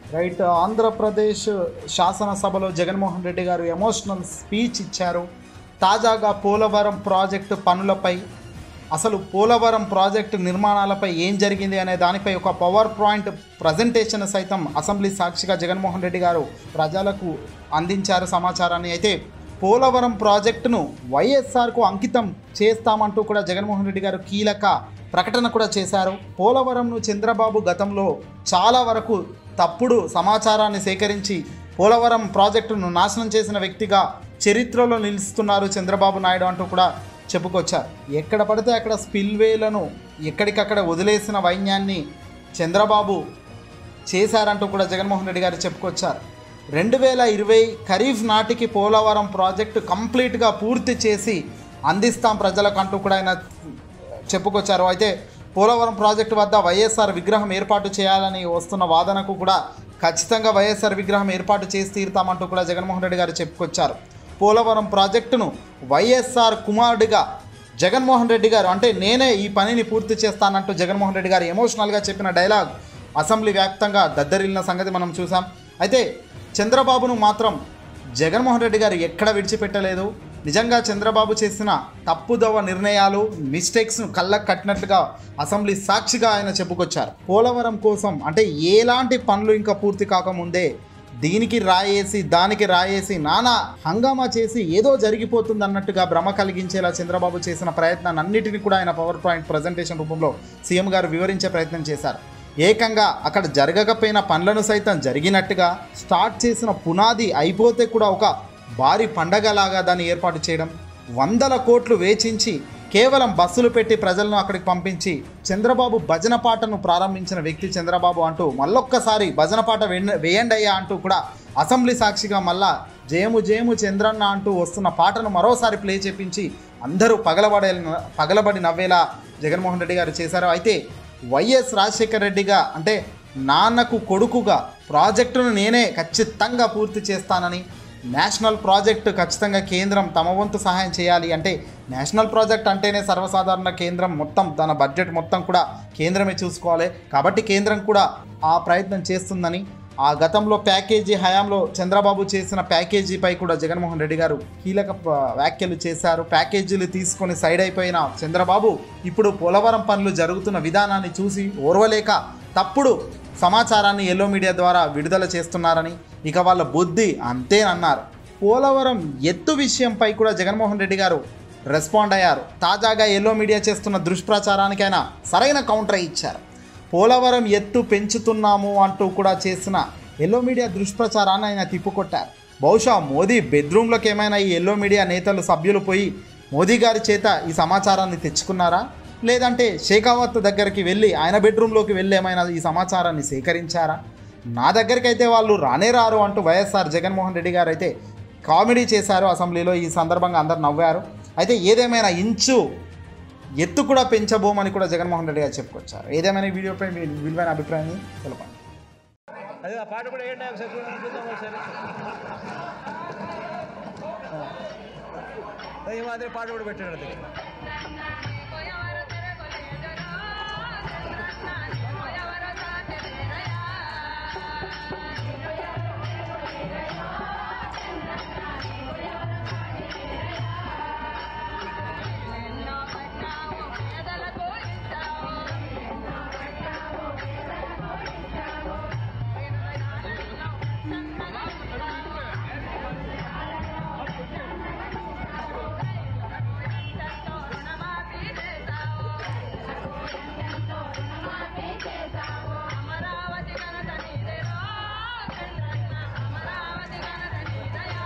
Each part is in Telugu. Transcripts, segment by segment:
రైట్ ఆంధ్రప్రదేశ్ శాసనసభలో జగన్మోహన్ రెడ్డి గారు ఎమోషనల్ స్పీచ్ ఇచ్చారు తాజాగా పోలవరం ప్రాజెక్టు పనులపై అసలు పోలవరం ప్రాజెక్టు నిర్మాణాలపై ఏం జరిగింది అనే దానిపై ఒక పవర్ పాయింట్ ప్రజెంటేషన్ సైతం అసెంబ్లీ సాక్షిగా జగన్మోహన్ రెడ్డి గారు ప్రజలకు అందించారు సమాచారాన్ని అయితే పోలవరం ప్రాజెక్టును వైఎస్ఆర్కు అంకితం చేస్తామంటూ కూడా జగన్మోహన్ రెడ్డి గారు కీలక ప్రకటన కూడా చేశారు పోలవరంను చంద్రబాబు గతంలో చాలా వరకు తప్పుడు సమాచారాన్ని సేకరించి పోలవరం ప్రాజెక్టును నాశనం చేసిన వ్యక్తిగా చరిత్రలో నిలుస్తున్నారు చంద్రబాబు నాయుడు అంటూ కూడా చెప్పుకొచ్చారు ఎక్కడ పడితే అక్కడ స్పిల్వేలను ఎక్కడికక్కడ వదిలేసిన వైన్యాన్ని చంద్రబాబు చేశారంటూ కూడా జగన్మోహన్ రెడ్డి గారు చెప్పుకొచ్చారు రెండు వేల ఇరవై ఖరీఫ్ నాటికి పోలవరం ప్రాజెక్టు కంప్లీట్గా పూర్తి చేసి అందిస్తాం ప్రజలకు అంటూ కూడా ఆయన చెప్పుకొచ్చారు అయితే పోలవరం ప్రాజెక్టు వద్ద వైఎస్ఆర్ విగ్రహం ఏర్పాటు చేయాలని వస్తున్న వాదనకు కూడా ఖచ్చితంగా వైఎస్ఆర్ విగ్రహం ఏర్పాటు చేసి తీరుతామంటూ కూడా జగన్మోహన్ రెడ్డి గారు చెప్పుకొచ్చారు పోలవరం ప్రాజెక్టును వైఎస్ఆర్ కుమారుడిగా జగన్మోహన్ రెడ్డి గారు అంటే నేనే ఈ పనిని పూర్తి చేస్తానంటూ జగన్మోహన్ రెడ్డి గారు ఎమోషనల్గా చెప్పిన డైలాగ్ అసెంబ్లీ వ్యాప్తంగా దద్దరిల్లిన సంగతి మనం చూసాం అయితే చంద్రబాబును మాత్రం జగన్మోహన్ రెడ్డి గారు ఎక్కడ విడిచిపెట్టలేదు నిజంగా చంద్రబాబు చేసిన తప్పుదవ నిర్ణయాలు మిస్టేక్స్ను కళ్ళకు కట్టినట్లుగా అసెంబ్లీ సాక్షిగా ఆయన చెప్పుకొచ్చారు పోలవరం కోసం అంటే ఎలాంటి పనులు ఇంకా పూర్తి కాకముందే దీనికి రాయేసి దానికి రాయేసి నానా హంగామా చేసి ఏదో జరిగిపోతుంది అన్నట్టుగా భ్రమ కలిగించేలా చంద్రబాబు చేసిన ప్రయత్నాన్ని అన్నిటిని కూడా ఆయన పవర్ పాయింట్ ప్రజెంటేషన్ రూపంలో సీఎం గారు వివరించే ప్రయత్నం చేశారు ఏకంగా అక్కడ జరగకపోయిన పనులను సైతం జరిగినట్టుగా స్టార్ట్ చేసిన పునాది అయిపోతే కూడా ఒక భారీ పండగలాగా దాన్ని ఏర్పాటు చేయడం వందల కోట్లు వేచించి కేవలం బస్సులు పెట్టి ప్రజలను అక్కడికి పంపించి చంద్రబాబు భజన పాటను ప్రారంభించిన వ్యక్తి చంద్రబాబు అంటూ మళ్ళొక్కసారి భజన పాట వెన్న- వేయండి అయ్యా అంటూ కూడా అసెంబ్లీ సాక్షిగా మళ్ళా జయము జయము చంద్రన్న అంటూ వస్తున్న పాటను మరోసారి ప్లే చేపించి అందరూ పగలబడే పగలబడి నవ్వేలా జగన్మోహన్ రెడ్డి గారు చేశారు అయితే వైఎస్ రాజశేఖర్ రెడ్డిగా అంటే నాన్నకు కొడుకుగా ప్రాజెక్టును నేనే ఖచ్చితంగా పూర్తి చేస్తానని నేషనల్ ప్రాజెక్టు ఖచ్చితంగా కేంద్రం తమ వంతు సహాయం చేయాలి అంటే నేషనల్ ప్రాజెక్ట్ అంటేనే సర్వసాధారణ కేంద్రం మొత్తం తన బడ్జెట్ మొత్తం కూడా కేంద్రమే చూసుకోవాలి కాబట్టి కేంద్రం కూడా ఆ ప్రయత్నం చేస్తుందని ఆ గతంలో ప్యాకేజీ హయాంలో చంద్రబాబు చేసిన ప్యాకేజీపై కూడా జగన్మోహన్ రెడ్డి గారు కీలక ప- వ్యాఖ్యలు చేశారు ప్యాకేజీలు తీసుకొని సైడ్ అయిపోయిన చంద్రబాబు ఇప్పుడు పోలవరం పనులు జరుగుతున్న విధానాన్ని చూసి ఓర్వలేక తప్పుడు సమాచారాన్ని ఎల్లో మీడియా ద్వారా విడుదల చేస్తున్నారని ఇక వాళ్ళ బుద్ధి అంతేనన్నారు పోలవరం ఎత్తు విషయంపై కూడా జగన్మోహన్ రెడ్డి గారు రెస్పాండ్ అయ్యారు తాజాగా ఎల్లో మీడియా చేస్తున్న దుష్ప్రచారానికైనా సరైన కౌంటర్ ఇచ్చారు పోలవరం ఎత్తు పెంచుతున్నాము అంటూ కూడా చేసిన ఎల్లో మీడియా దుష్ప్రచారాన్ని ఆయన తిప్పుకొట్టారు బహుశా మోదీ బెడ్రూమ్లోకి ఏమైనా ఈ ఎల్లో మీడియా నేతలు సభ్యులు పోయి మోదీ గారి చేత ఈ సమాచారాన్ని తెచ్చుకున్నారా లేదంటే షేకావత్ దగ్గరికి వెళ్ళి ఆయన బెడ్రూమ్లోకి వెళ్ళి ఏమైనా ఈ సమాచారాన్ని సేకరించారా నా దగ్గరికి అయితే వాళ్ళు రానే రారు అంటూ వైఎస్ఆర్ జగన్మోహన్ రెడ్డి గారు అయితే కామెడీ చేశారు అసెంబ్లీలో ఈ సందర్భంగా అందరు నవ్వారు అయితే ఏదేమైనా ఇంచు ఎత్తు కూడా పెంచబోమని కూడా జగన్మోహన్ రెడ్డి గారు చెప్పుకొచ్చారు ఏదేమైనా ఈ వీడియోపై మీ విలువైన అభిప్రాయాన్ని తెలపండి అదే ఆ పాట కూడా ఏంటి ఒకసారి చూడండి చూద్దాం ఒకసారి అదే ఈ మాదిరి పాట కూడా పెట్టాడు అది అమరావతి ఘనత నీదేరా చంద్రన్న అమరావతి ఘనత నీదయా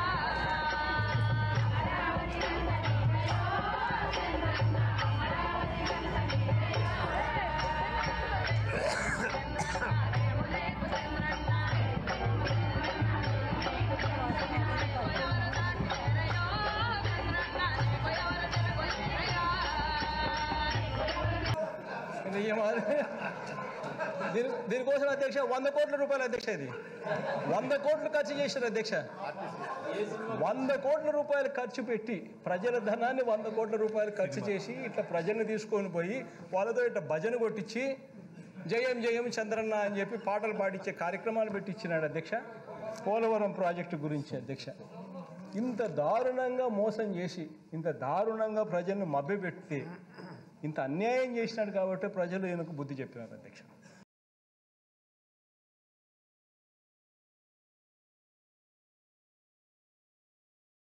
ఇంకా ఈ మాదిరి దీని దీనికోసం అధ్యక్ష వంద కోట్ల రూపాయలు అధ్యక్ష ఇది వంద కోట్లు ఖర్చు చేశారు అధ్యక్ష వంద కోట్ల రూపాయలు ఖర్చు పెట్టి ప్రజల ధనాన్ని వంద కోట్ల రూపాయలు ఖర్చు చేసి ఇట్లా ప్రజల్ని తీసుకొని పోయి వాళ్ళతో ఇట్లా భజన కొట్టించి జయం జయం చంద్రన్న అని చెప్పి పాటలు పాడించే కార్యక్రమాలు పెట్టించినాడు అధ్యక్ష పోలవరం ప్రాజెక్టు గురించి అధ్యక్ష ఇంత దారుణంగా మోసం చేసి ఇంత దారుణంగా ప్రజలను మభ్యపెట్టి ఇంత అన్యాయం చేసినాడు కాబట్టి ప్రజలు ఈయనకు బుద్ధి చెప్పినారు అధ్యక్ష